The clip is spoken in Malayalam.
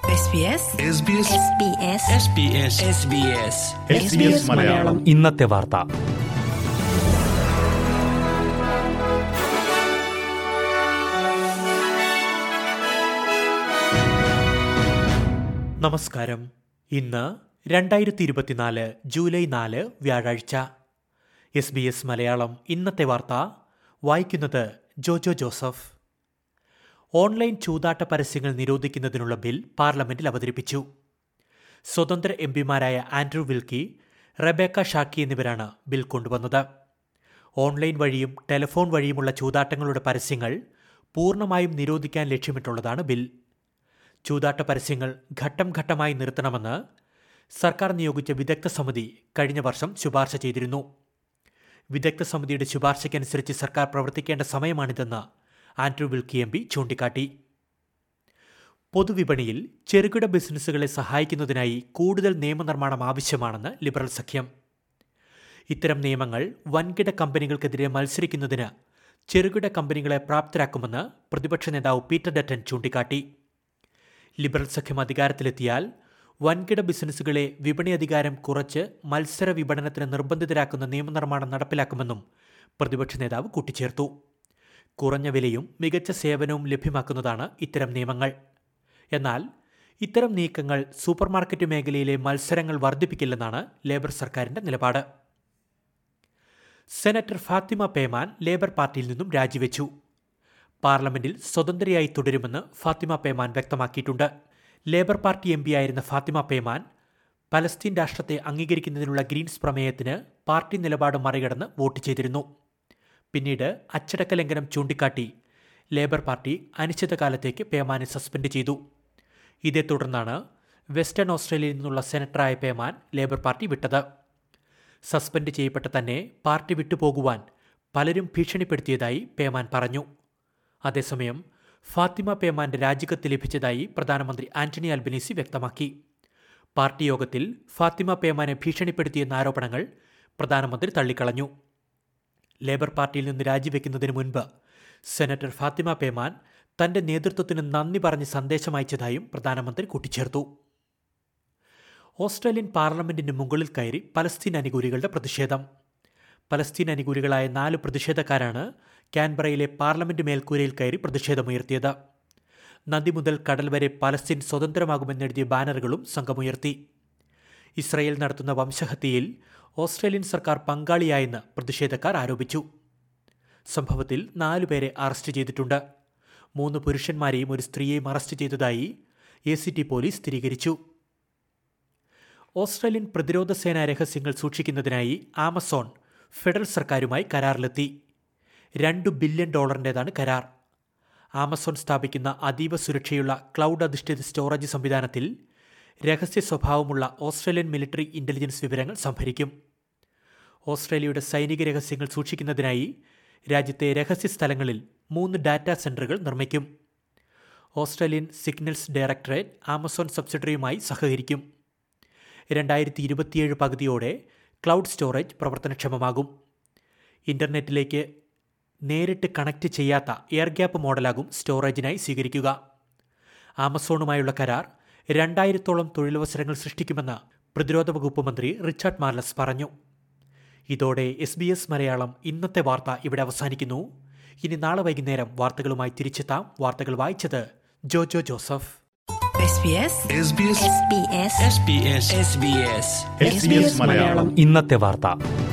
SBS മലയാളം ഇന്നത്തെ വാർത്ത നമസ്കാരം ഇന്ന് രണ്ടായിരത്തി ഇരുപത്തിനാല് ജൂലൈ നാല് വ്യാഴാഴ്ച എസ് ബി എസ് മലയാളം ഇന്നത്തെ വാർത്ത വായിക്കുന്നത് ജോജോ ജോസഫ് ഓൺലൈൻ ചൂതാട്ട പരസ്യങ്ങൾ നിരോധിക്കുന്നതിനുള്ള ബിൽ പാർലമെന്റിൽ അവതരിപ്പിച്ചു സ്വതന്ത്ര എം പിമാരായ ആൻഡ്രൂ വിൽക്കി റബേക്ക ഷാക്കി എന്നിവരാണ് ബിൽ കൊണ്ടുവന്നത് ഓൺലൈൻ വഴിയും ടെലിഫോൺ വഴിയുമുള്ള ചൂതാട്ടങ്ങളുടെ പരസ്യങ്ങൾ പൂർണ്ണമായും നിരോധിക്കാൻ ലക്ഷ്യമിട്ടുള്ളതാണ് ബിൽ ചൂതാട്ട പരസ്യങ്ങൾ ഘട്ടം ഘട്ടമായി നിർത്തണമെന്ന് സർക്കാർ നിയോഗിച്ച വിദഗ്ധ സമിതി കഴിഞ്ഞ വർഷം ശുപാർശ ചെയ്തിരുന്നു വിദഗ്ധ സമിതിയുടെ ശുപാർശയ്ക്കനുസരിച്ച് സർക്കാർ പ്രവർത്തിക്കേണ്ട സമയമാണിതെന്ന് ആൻഡ്രൂ വിൽക്കി എം പി ചൂണ്ടിക്കാട്ടി പൊതുവിപണിയിൽ ചെറുകിട ബിസിനസ്സുകളെ സഹായിക്കുന്നതിനായി കൂടുതൽ നിയമനിർമ്മാണം ആവശ്യമാണെന്ന് ലിബറൽ സഖ്യം ഇത്തരം നിയമങ്ങൾ വൻകിട കമ്പനികൾക്കെതിരെ മത്സരിക്കുന്നതിന് ചെറുകിട കമ്പനികളെ പ്രാപ്തരാക്കുമെന്ന് പ്രതിപക്ഷ നേതാവ് പീറ്റർ ഡറ്റൻ ചൂണ്ടിക്കാട്ടി ലിബറൽ സഖ്യം അധികാരത്തിലെത്തിയാൽ വൻകിട ബിസിനസ്സുകളെ വിപണി അധികാരം കുറച്ച് മത്സര വിപണനത്തിന് നിർബന്ധിതരാക്കുന്ന നിയമനിർമ്മാണം നടപ്പിലാക്കുമെന്നും പ്രതിപക്ഷ നേതാവ് കൂട്ടിച്ചേർത്തു കുറഞ്ഞ വിലയും മികച്ച സേവനവും ലഭ്യമാക്കുന്നതാണ് ഇത്തരം നിയമങ്ങൾ എന്നാൽ ഇത്തരം നീക്കങ്ങൾ സൂപ്പർമാർക്കറ്റ് മേഖലയിലെ മത്സരങ്ങൾ വർദ്ധിപ്പിക്കില്ലെന്നാണ് ലേബർ സർക്കാരിന്റെ നിലപാട് സെനറ്റർ ഫാത്തിമ പേമാൻ ലേബർ പാർട്ടിയിൽ നിന്നും രാജിവെച്ചു പാർലമെന്റിൽ സ്വതന്ത്രയായി തുടരുമെന്ന് ഫാത്തിമ പേമാൻ വ്യക്തമാക്കിയിട്ടുണ്ട് ലേബർ പാർട്ടി എം ആയിരുന്ന ഫാത്തിമ പേമാൻ പലസ്തീൻ രാഷ്ട്രത്തെ അംഗീകരിക്കുന്നതിനുള്ള ഗ്രീൻസ് പ്രമേയത്തിന് പാർട്ടി നിലപാട് മറികടന്ന് വോട്ട് ചെയ്തിരുന്നു പിന്നീട് അച്ചടക്ക ലംഘനം ചൂണ്ടിക്കാട്ടി ലേബർ പാർട്ടി അനിശ്ചിതകാലത്തേക്ക് പേമാനെ സസ്പെൻഡ് ചെയ്തു ഇതേ തുടർന്നാണ് വെസ്റ്റേൺ ഓസ്ട്രേലിയയിൽ നിന്നുള്ള സെനറ്ററായ പേമാൻ ലേബർ പാർട്ടി വിട്ടത് സസ്പെൻഡ് ചെയ്യപ്പെട്ട തന്നെ പാർട്ടി വിട്ടുപോകുവാൻ പലരും ഭീഷണിപ്പെടുത്തിയതായി പേമാൻ പറഞ്ഞു അതേസമയം ഫാത്തിമ പേമാന്റെ രാജിക്കത്ത് ലഭിച്ചതായി പ്രധാനമന്ത്രി ആന്റണി അൽബനീസി വ്യക്തമാക്കി പാർട്ടി യോഗത്തിൽ ഫാത്തിമ പേമാനെ ഭീഷണിപ്പെടുത്തിയെന്ന ആരോപണങ്ങൾ പ്രധാനമന്ത്രി തള്ളിക്കളഞ്ഞു ലേബർ പാർട്ടിയിൽ നിന്ന് രാജിവെക്കുന്നതിന് മുൻപ് സെനറ്റർ ഫാത്തിമ പേമാൻ തന്റെ നേതൃത്വത്തിന് നന്ദി പറഞ്ഞ് സന്ദേശം അയച്ചതായും പ്രധാനമന്ത്രി കൂട്ടിച്ചേർത്തു ഓസ്ട്രേലിയൻ പാർലമെന്റിന് മുകളിൽ കയറി പലസ്തീൻ അനുകൂലികളുടെ പ്രതിഷേധം പലസ്തീൻ അനുകൂലികളായ നാല് പ്രതിഷേധക്കാരാണ് കാൻബറയിലെ പാർലമെന്റ് മേൽക്കൂരയിൽ കയറി പ്രതിഷേധമുയർത്തിയത് നദി മുതൽ കടൽ വരെ പലസ്തീൻ സ്വതന്ത്രമാകുമെന്നെഴുതിയ ബാനറുകളും സംഘമുയർത്തി ഇസ്രയേൽ നടത്തുന്ന വംശഹത്യയിൽ ഓസ്ട്രേലിയൻ സർക്കാർ പങ്കാളിയായെന്ന് പ്രതിഷേധക്കാർ ആരോപിച്ചു സംഭവത്തിൽ നാലുപേരെ അറസ്റ്റ് ചെയ്തിട്ടുണ്ട് മൂന്ന് പുരുഷന്മാരെയും ഒരു സ്ത്രീയെയും അറസ്റ്റ് ചെയ്തതായി എ സി ടി പോലീസ് സ്ഥിരീകരിച്ചു ഓസ്ട്രേലിയൻ പ്രതിരോധ സേനാ രഹസ്യങ്ങൾ സൂക്ഷിക്കുന്നതിനായി ആമസോൺ ഫെഡറൽ സർക്കാരുമായി കരാറിലെത്തി രണ്ട് ബില്യൺ ഡോളറിൻ്റേതാണ് കരാർ ആമസോൺ സ്ഥാപിക്കുന്ന അതീവ സുരക്ഷയുള്ള ക്ലൗഡ് അധിഷ്ഠിത സ്റ്റോറേജ് സംവിധാനത്തിൽ രഹസ്യ സ്വഭാവമുള്ള ഓസ്ട്രേലിയൻ മിലിറ്ററി ഇൻ്റലിജൻസ് വിവരങ്ങൾ സംഭരിക്കും ഓസ്ട്രേലിയയുടെ സൈനിക രഹസ്യങ്ങൾ സൂക്ഷിക്കുന്നതിനായി രാജ്യത്തെ രഹസ്യ സ്ഥലങ്ങളിൽ മൂന്ന് ഡാറ്റാ സെന്ററുകൾ നിർമ്മിക്കും ഓസ്ട്രേലിയൻ സിഗ്നൽസ് ഡയറക്ടറേറ്റ് ആമസോൺ സബ്സിഡറിയുമായി സഹകരിക്കും രണ്ടായിരത്തി ഇരുപത്തിയേഴ് പകുതിയോടെ ക്ലൗഡ് സ്റ്റോറേജ് പ്രവർത്തനക്ഷമമാകും ഇൻ്റർനെറ്റിലേക്ക് നേരിട്ട് കണക്റ്റ് ചെയ്യാത്ത എയർ ഗ്യാപ്പ് മോഡലാകും സ്റ്റോറേജിനായി സ്വീകരിക്കുക ആമസോണുമായുള്ള കരാർ രണ്ടായിരത്തോളം തൊഴിലവസരങ്ങൾ സൃഷ്ടിക്കുമെന്ന് പ്രതിരോധ വകുപ്പ് മന്ത്രി റിച്ചാർഡ് മാർലസ് പറഞ്ഞു ഇതോടെ എസ് ബി എസ് മലയാളം ഇന്നത്തെ വാർത്ത ഇവിടെ അവസാനിക്കുന്നു ഇനി നാളെ വൈകുന്നേരം വാർത്തകളുമായി തിരിച്ചെത്താം വാർത്തകൾ വായിച്ചത് ജോജോ ജോസഫ് SBS ഇന്നത്തെ വാർത്ത